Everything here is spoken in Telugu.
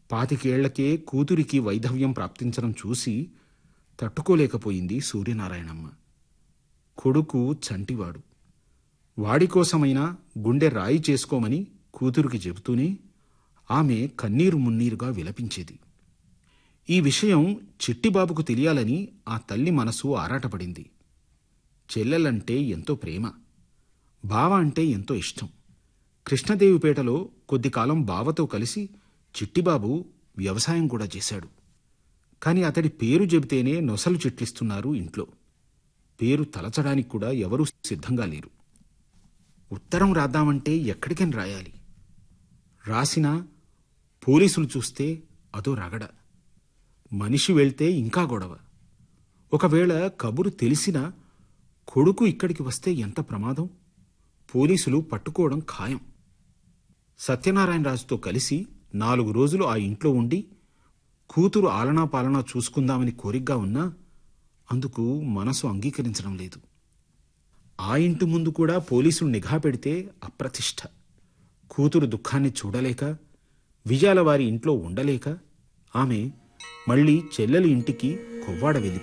పాతికేళ్లకే కూతురికి వైధవ్యం ప్రాప్తించడం చూసి తట్టుకోలేకపోయింది సూర్యనారాయణమ్మ కొడుకు చంటివాడు వాడి కోసమైనా గుండె రాయి చేసుకోమని కూతురికి చెబుతూనే ఆమె కన్నీరు మున్నీరుగా విలపించేది ఈ విషయం చిట్టిబాబుకు తెలియాలని ఆ తల్లి మనసు ఆరాటపడింది చెల్లెలంటే ఎంతో ప్రేమ బావ అంటే ఎంతో ఇష్టం కృష్ణదేవిపేటలో కొద్ది కాలం బావతో కలిసి చిట్టిబాబు వ్యవసాయం కూడా చేశాడు కాని అతడి పేరు చెబితేనే నొసలు చిట్లిస్తున్నారు ఇంట్లో పేరు తలచడానికి కూడా ఎవరూ సిద్ధంగా లేరు ఉత్తరం రాద్దామంటే ఎక్కడికని రాయాలి రాసినా పోలీసులు చూస్తే అదో రగడ మనిషి వెళ్తే ఇంకా గొడవ ఒకవేళ కబురు తెలిసినా కొడుకు ఇక్కడికి వస్తే ఎంత ప్రమాదం పోలీసులు పట్టుకోవడం ఖాయం సత్యనారాయణరాజుతో కలిసి నాలుగు రోజులు ఆ ఇంట్లో ఉండి కూతురు ఆలనా పాలనా చూసుకుందామని కోరిగ్గా ఉన్నా అందుకు మనసు అంగీకరించడం లేదు ఆ ఇంటి ముందు కూడా పోలీసులు నిఘా పెడితే అప్రతిష్ట కూతురు దుఃఖాన్ని చూడలేక విజయాల వారి ఇంట్లో ఉండలేక ఆమె మళ్ళీ చెల్లెలి ఇంటికి కొవ్వాడ వెళ్ళి